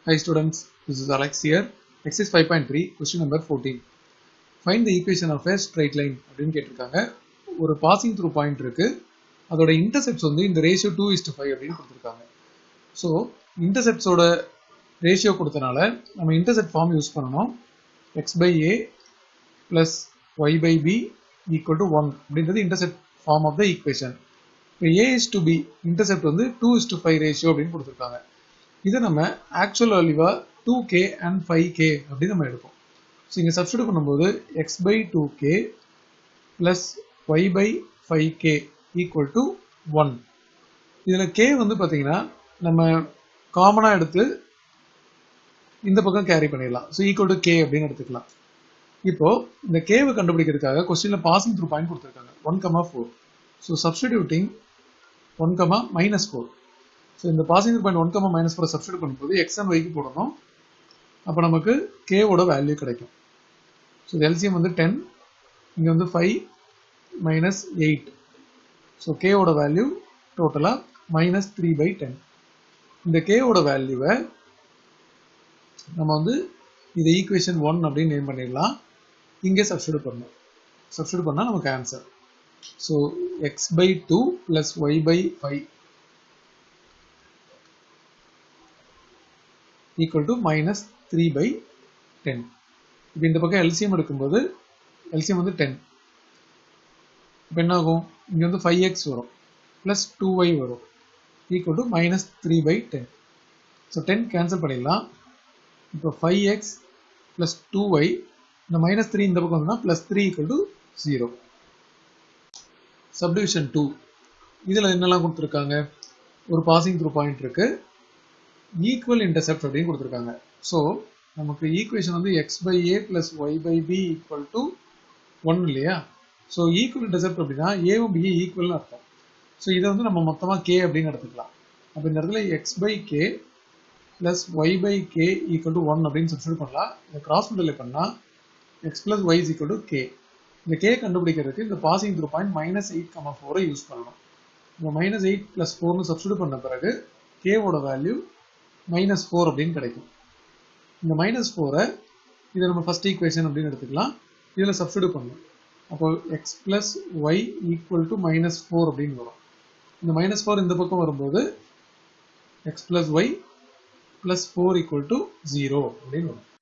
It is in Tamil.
Hi students, this is Alex here. Exercise 5.3, question number 14. Find the equation of a straight line அப்படின்னு கேட்டிருக்காங்க ஒரு பாசிங் த்ரூ பாயிண்ட் இருக்கு அதோட இன்டர்செப்ட்ஸ் வந்து இந்த ரேஷியோ டூ இஸ்டு ஃபைவ் அப்படின்னு கொடுத்துருக்காங்க ஸோ இன்டர்செப்ட்ஸோட ரேஷியோ கொடுத்தனால நம்ம இன்டர்செப்ட் ஃபார்ம் யூஸ் பண்ணணும் x by a plus y by b equal to one அப்படின்றது intercept form of the equation இப்போ a is to b intercept வந்து two is to five ratio அப்படின்னு கொடுத்துருக்காங்க இதை நம்ம ஆக்சுவல் வேல்யூவா two k and five k அப்படின்னு நம்ம எடுப்போம் ஸோ இங்கே சப்ஸ்டியூட் பண்ணும்போது x by two k plus y by five k equal to one இதில் கே வந்து பார்த்தீங்கன்னா நம்ம காமனாக எடுத்து இந்த பக்கம் கேரி பண்ணிடலாம் ஸோ ஈக்குவல் டு கே அப்படின்னு எடுத்துக்கலாம் இப்போ இந்த கேவை கண்டுபிடிக்கிறதுக்காக கொஸ்டின்ல பாசிங் த்ரூ பாயிண்ட் கொடுத்துருக்காங்க one comma four so substituting one comma minus four so இந்த passing through point one comma minus four substitute பண்ணும்போது எக்ஸ் அண்ட் ஒய்க்கு போடணும் அப்போ நமக்கு கேவோட வேல்யூ கிடைக்கும் ஸோ இது எல்சிஎம் வந்து டென் இங்கே வந்து ஃபைவ் மைனஸ் எயிட் ஸோ கேவோட வேல்யூ டோட்டலாக மைனஸ் த்ரீ பை டென் இந்த கேவோட வேல்யூவை நம்ம வந்து இதை ஈக்குவேஷன் ஒன் அப்படின்னு நேம் பண்ணிடலாம் இங்கே சப்ஸ்டியூட் பண்ணணும் சப்ஸ்டியூட் பண்ணால் நமக்கு answer so x by two plus y by five equal to minus three by ten இப்போ இந்த பக்கம் எல்சிஎம் எடுக்கும்போது எல்சிஎம் வந்து டென் இப்போ என்ன ஆகும் இங்கே வந்து ஃபைவ் எக்ஸ் வரும் ப்ளஸ் டூ ஒய் வரும் equal to minus three by ten so ten cancel பண்ணிடலாம் இப்போ five x plus two y இந்த மைனஸ் த்ரீ இந்த பக்கம் வந்தா plus three equal to zero subdivision two இதில் என்னெல்லாம் கொடுத்துருக்காங்க ஒரு பாசிங் த்ரூ பாயிண்ட் இருக்கு ஈக்குவல் இன்டர்செப்ட் அப்படின்னு கொடுத்துருக்காங்க ஸோ நமக்கு ஈக்குவேஷன் வந்து x by a plus y by b equal to one இல்லையா ஸோ ஈக்குவல் இன்டர்செப்ட் அப்படின்னா ஏவும் பிஏ ஈக்குவல்னு அர்த்தம் ஸோ இதை வந்து நம்ம மொத்தமாக கே அப்படின்னு எடுத்துக்கலாம் அப்போ இந்த இடத்துல x by k plus y by k equal to one அப்படின்னு சப்ஸ்டியூட் பண்ணலாம் இதை கிராஸ் மல்டிப்ளை பண்ணால் x plus y is equal to k இந்த கே கண்டுபிடிக்கிறதுக்கு இந்த passing through point minus eight comma ஃபோரை யூஸ் பண்ணணும் இப்போ மைனஸ் எயிட் பிளஸ் ஃபோர்னு சப்ஸ்டியூட் பண்ண பிறகு கேவோட வேல்யூ மைனஸ் ஃபோர் அப்படின்னு கிடைக்கும் இந்த மைனஸ் ஃபோரை இதை நம்ம ஃபர்ஸ்ட் ஈக்குவேஷன் அப்படின்னு எடுத்துக்கலாம் இதில் சப்ஸ்டியூட் பண்ணணும் அப்போ x plus y equal to minus four அப்படின்னு வரும் இந்த மைனஸ் ஃபோர் இந்த பக்கம் வரும்போது x plus y plus four equal to zero அப்படின்னு வரும்